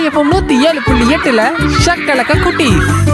FM நூத்தி ஏழு புள்ளி எட்டுல ஷக்கலக்க குட்டி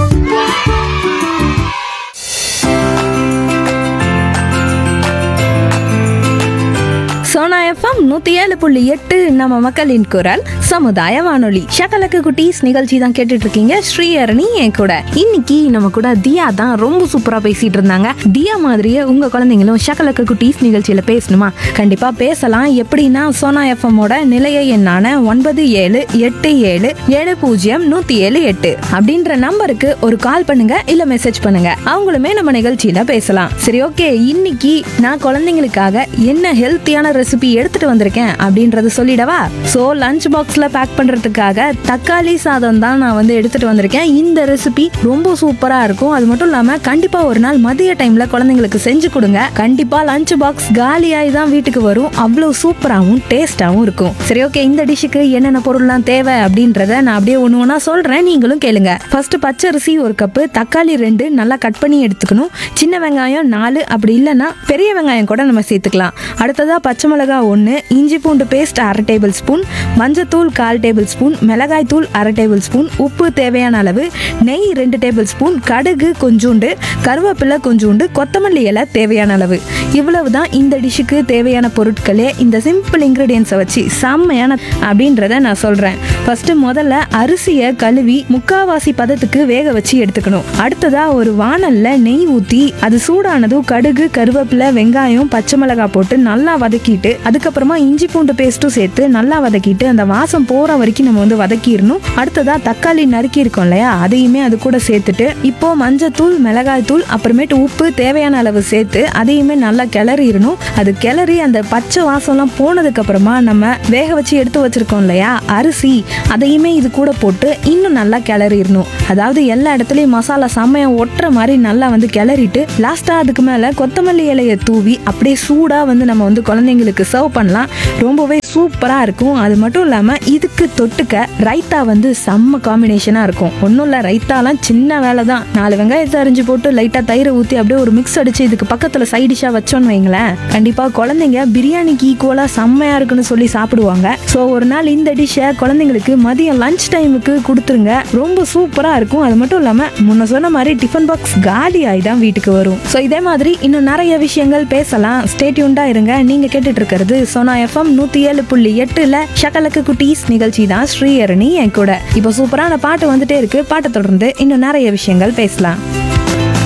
சோனா எஃப்எம் நூத்தி ஏழு புள்ளி எட்டு நம்ம மக்களின் குரல் சமுதாய வானொலி ஷகலக்கு குட்டீஸ் நிகழ்ச்சி தான் கேட்டுட்டு இருக்கீங்க ஸ்ரீஹரணி என் கூட இன்னைக்கு நம்ம கூட தியா தான் ரொம்ப சூப்பரா பேசிட்டு இருந்தாங்க தியா மாதிரியே உங்க குழந்தைங்களும் ஷகலக்கு குட்டீஸ் நிகழ்ச்சியில பேசணுமா கண்டிப்பா பேசலாம் எப்படின்னா சோனா எஃப்எம்மோட நிலைய எண்ணான ஒன்பது ஏழு எட்டு ஏழு ஏழு பூஜ்ஜியம் நூத்தி ஏழு எட்டு அப்படின்ற நம்பருக்கு ஒரு கால் பண்ணுங்க இல்ல மெசேஜ் பண்ணுங்க அவங்களுமே நம்ம நிகழ்ச்சியில பேசலாம் சரி ஓகே இன்னைக்கு நான் குழந்தைங்களுக்காக என்ன ஹெல்த்தியான ரெசிபி எடுத்துட்டு வந்திருக்கேன் அப்படின்றத சொல்லிடவா சோ லஞ்ச் பாக்ஸ்ல பேக் பண்றதுக்காக தக்காளி சாதம் தான் நான் வந்து எடுத்துட்டு வந்திருக்கேன் இந்த ரெசிபி ரொம்ப சூப்பரா இருக்கும் அது மட்டும் இல்லாம கண்டிப்பா ஒரு நாள் மதிய டைம்ல குழந்தைங்களுக்கு செஞ்சு கொடுங்க கண்டிப்பா லஞ்ச் பாக்ஸ் காலியாகி தான் வீட்டுக்கு வரும் அவ்வளவு சூப்பராகவும் டேஸ்டாகவும் இருக்கும் சரி ஓகே இந்த டிஷ்ஷுக்கு என்னென்ன பொருள்லாம் தேவை அப்படின்றத நான் அப்படியே ஒன்று ஒன்றா சொல்றேன் நீங்களும் கேளுங்க ஃபர்ஸ்ட் பச்சரிசி ஒரு கப்பு தக்காளி ரெண்டு நல்லா கட் பண்ணி எடுத்துக்கணும் சின்ன வெங்காயம் நாலு அப்படி இல்லைன்னா பெரிய வெங்காயம் கூட நம்ம சேர்த்துக்கலாம் அடுத்ததா பச்சை மிளகா ஒன்று இஞ்சி பூண்டு பேஸ்ட் அரை டேபிள் ஸ்பூன் மஞ்சத்தூள் கால் டேபிள் ஸ்பூன் மிளகாய் தூள் அரை டேபிள் ஸ்பூன் உப்பு தேவையான அளவு நெய் ரெண்டு டேபிள் ஸ்பூன் கடுகு கொஞ்சோண்டு கருவேப்பிலை கொஞ்சோண்டு கொத்தமல்லி இலை தேவையான அளவு இவ்வளவு தான் இந்த டிஷ்ஷுக்கு தேவையான பொருட்களே இந்த சிம்பிள் இன்க்ரீடியன்ஸை வச்சு செம்மையான அப்படின்றத நான் சொல்கிறேன் ஃபர்ஸ்ட் முதல்ல அரிசியை கழுவி முக்காவாசி பதத்துக்கு வேக வச்சு எடுத்துக்கணும் அடுத்ததா ஒரு வாணல்ல நெய் ஊற்றி அது சூடானதும் கடுகு கருவேப்பிலை வெங்காயம் பச்சை மிளகாய் போட்டு நல்லா வதக்கிட்டு அதுக்கப்புறமா இஞ்சி பூண்டு பேஸ்ட்டும் சேர்த்து நல்லா வதக்கிட்டு அந்த வாசம் போற வரைக்கும் நம்ம வந்து வதக்கிடணும் அடுத்ததா தக்காளி நறுக்கி இருக்கோம் இல்லையா அதையுமே அது கூட சேர்த்துட்டு இப்போ மஞ்சத்தூள் மிளகாய் தூள் அப்புறமேட்டு உப்பு தேவையான அளவு சேர்த்து அதையுமே நல்லா கிளறிடணும் அது கிளறி அந்த பச்சை வாசம்லாம் போனதுக்கு அப்புறமா நம்ம வேக வச்சு எடுத்து வச்சிருக்கோம் இல்லையா அரிசி அதையுமே இது கூட போட்டு இன்னும் நல்லா கிளறிடணும் அதாவது எல்லா இடத்துலயும் மசாலா செம்மையா ஒட்டுற மாதிரி நல்லா வந்து கிளறிட்டு லாஸ்டா அதுக்கு மேல கொத்தமல்லி இலையை தூவி அப்படியே சூடா வந்து நம்ம வந்து குழந்தைங்களுக்கு சர்வ் பண்ணலாம் ரொம்பவே சூப்பரா இருக்கும் அது மட்டும் இல்லாம இதுக்கு தொட்டுக்க ரைத்தா வந்து செம்ம காம்பினேஷனா இருக்கும் ஒன்றும் இல்லை ரைத்தாலாம் சின்ன வேலை தான் நாலு வெங்காயத்தை அரிஞ்சு போட்டு லைட்டா தயிரை ஊற்றி அப்படியே ஒரு மிக்ஸ் அடிச்சு இதுக்கு பக்கத்துல சைட் டிஷ்ஷா வச்சோன்னு வைங்களேன் கண்டிப்பா குழந்தைங்க பிரியாணிக்கு ஈக்குவலா செம்மையா இருக்குன்னு சொல்லி சாப்பிடுவாங்க ஸோ ஒரு நாள் இந்த டிஷ்ஷை குழந்தைங்களுக்கு மதியம் லஞ்ச் டைமுக்கு கொடுத்துருங்க ரொம்ப சூப்பரா இருக்கும் அது மட்டும் இல்லாம முன்ன சொன்ன மாதிரி டிஃபன் பாக்ஸ் காலி ஆகி தான் வீட்டுக்கு வரும் ஸோ இதே மாதிரி இன்னும் நிறைய விஷயங்கள் பேசலாம் ஸ்டேட்யூண்டா இருங்க நீங்க கேட்டுட்டு இருக்கிறது சோனா எஃப்எம் நூத்தி ஏழு புள்ளி எட்டுல ஷகலக்கு குட்டீஸ் நிகழ்ச்சி தான் ஸ்ரீஹரணி என் கூட இப்போ சூப்பரான பாட்டு வந்துட்டே இருக்கு பாட்டை தொடர்ந்து இன்னும் நிறைய விஷயங்கள் பேசலாம்